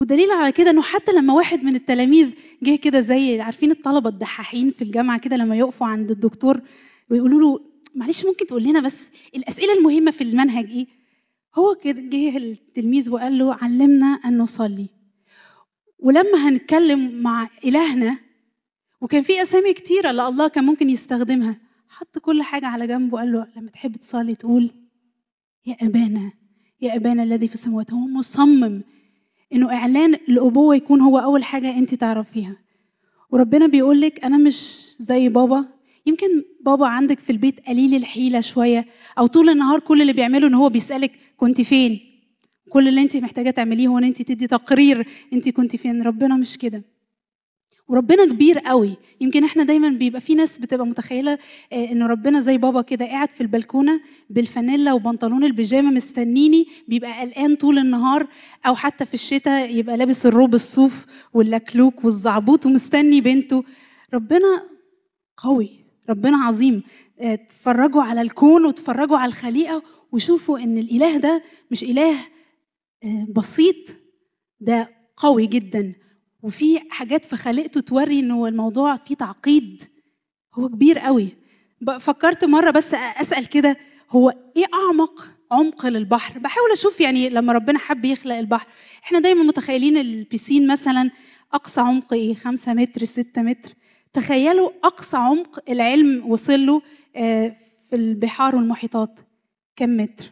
ودليل على كده انه حتى لما واحد من التلاميذ جه كده زي عارفين الطلبه الدحاحين في الجامعه كده لما يقفوا عند الدكتور ويقولوا له معلش ممكن تقول لنا بس الاسئله المهمه في المنهج ايه هو كده جه التلميذ وقال له علمنا ان نصلي ولما هنتكلم مع الهنا وكان في اسامي كتيره اللي الله كان ممكن يستخدمها حط كل حاجه على جنبه وقال له لما تحب تصلي تقول يا ابانا يا ابانا الذي في السماوات هو مصمم انه اعلان الابوه يكون هو اول حاجه انت تعرفيها وربنا بيقول لك انا مش زي بابا يمكن بابا عندك في البيت قليل الحيله شويه او طول النهار كل اللي بيعمله ان هو بيسالك كنت فين كل اللي انت محتاجه تعمليه هو ان انت تدي تقرير انت كنت فين ربنا مش كده وربنا كبير قوي يمكن احنا دايما بيبقى في ناس بتبقى متخيله آه، ان ربنا زي بابا كده قاعد في البلكونه بالفانيلا وبنطلون البيجامه مستنيني بيبقى قلقان طول النهار او حتى في الشتاء يبقى لابس الروب الصوف واللكلوك والزعبوط ومستني بنته ربنا قوي ربنا عظيم آه، اتفرجوا على الكون وتفرجوا على الخليقه وشوفوا ان الاله ده مش اله آه، بسيط ده قوي جدا وفي حاجات في خلقته توري انه الموضوع فيه تعقيد هو كبير قوي بقى فكرت مره بس اسال كده هو ايه اعمق عمق للبحر بحاول اشوف يعني لما ربنا حب يخلق البحر احنا دايما متخيلين البيسين مثلا اقصى عمق ايه خمسة متر ستة متر تخيلوا اقصى عمق العلم وصل له آه، في البحار والمحيطات كم متر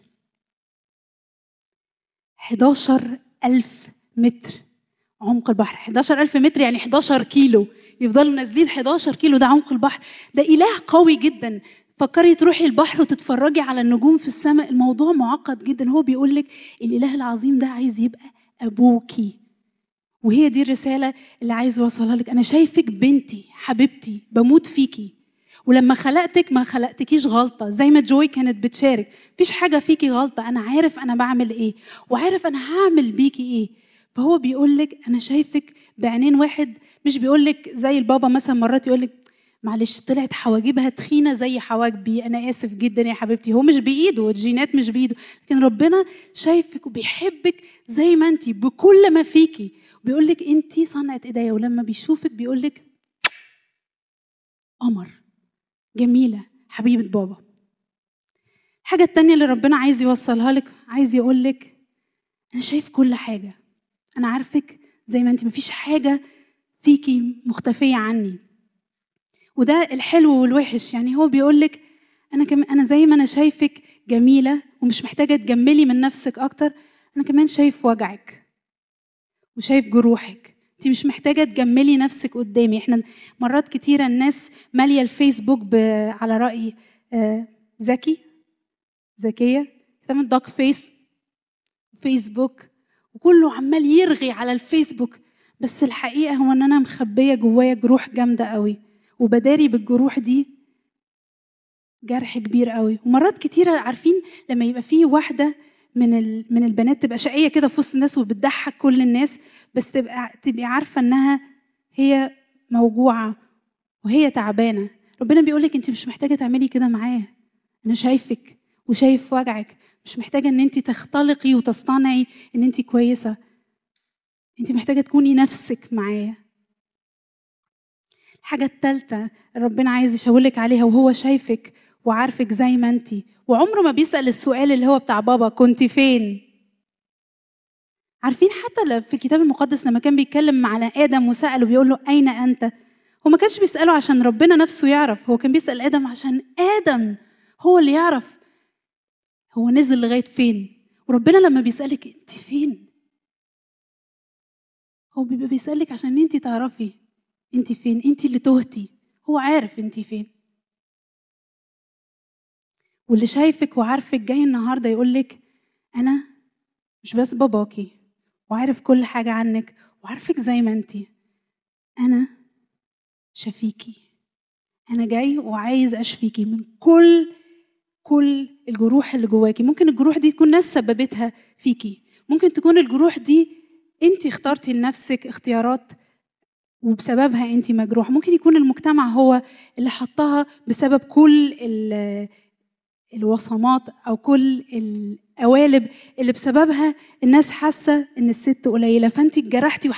11 ألف متر عمق البحر 11 ألف متر يعني 11 كيلو يفضلوا نازلين 11 كيلو ده عمق البحر ده إله قوي جدا فكري تروحي البحر وتتفرجي على النجوم في السماء الموضوع معقد جدا هو بيقول لك الإله العظيم ده عايز يبقى أبوكي وهي دي الرسالة اللي عايز أوصلها لك أنا شايفك بنتي حبيبتي بموت فيكي ولما خلقتك ما خلقتكيش غلطة زي ما جوي كانت بتشارك مفيش حاجة فيكي غلطة أنا عارف أنا بعمل إيه وعارف أنا هعمل بيكي إيه فهو بيقول لك أنا شايفك بعينين واحد مش بيقول لك زي البابا مثلا مرات يقول لك معلش طلعت حواجبها تخينة زي حواجبي أنا آسف جدا يا حبيبتي هو مش بإيده الجينات مش بإيده لكن ربنا شايفك وبيحبك زي ما أنت بكل ما فيكي بيقول لك أنت صنعة إيديا ولما بيشوفك بيقول لك قمر جميلة حبيبة بابا الحاجة التانية اللي ربنا عايز يوصلها لك عايز يقول لك أنا شايف كل حاجة أنا عارفك زي ما أنت مفيش حاجة فيكي مختفية عني وده الحلو والوحش يعني هو بيقول لك أنا كم أنا زي ما أنا شايفك جميلة ومش محتاجة تجملي من نفسك أكتر أنا كمان شايف وجعك وشايف جروحك انت مش محتاجه تجملي نفسك قدامي احنا مرات كتيره الناس ماليه الفيسبوك ب... على راي آه، ذكي ذكيه تعمل داك فيس فيسبوك وكله عمال يرغي على الفيسبوك بس الحقيقه هو ان انا مخبيه جوايا جروح جامده قوي وبداري بالجروح دي جرح كبير قوي ومرات كتيره عارفين لما يبقى فيه واحده من ال... من البنات تبقى شقيه كده في وسط الناس وبتضحك كل الناس بس تبقى تبقي عارفه انها هي موجوعه وهي تعبانه ربنا بيقول لك انت مش محتاجه تعملي كده معاه انا شايفك وشايف وجعك مش محتاجه ان انت تختلقي وتصطنعي ان انت كويسه انت محتاجه تكوني نفسك معايا الحاجه الثالثه ربنا عايز يشاورلك عليها وهو شايفك وعارفك زي ما انت وعمره ما بيسال السؤال اللي هو بتاع بابا كنت فين عارفين حتى في الكتاب المقدس لما كان بيتكلم على ادم وساله بيقول له اين انت هو ما كانش بيساله عشان ربنا نفسه يعرف هو كان بيسال ادم عشان ادم هو اللي يعرف هو نزل لغايه فين وربنا لما بيسالك انت فين هو بيبقى بيسالك عشان انت تعرفي انت فين انت اللي تهتي هو عارف انت فين واللي شايفك وعارفك جاي النهارده يقول لك انا مش بس باباكي وعارف كل حاجه عنك وعارفك زي ما انت انا شفيكي انا جاي وعايز اشفيكي من كل كل الجروح اللي جواكي ممكن الجروح دي تكون ناس سببتها فيكي ممكن تكون الجروح دي انت اخترتي لنفسك اختيارات وبسببها انت مجروح ممكن يكون المجتمع هو اللي حطها بسبب كل الوصمات او كل القوالب اللي بسببها الناس حاسه ان الست قليله فانت اتجرحتي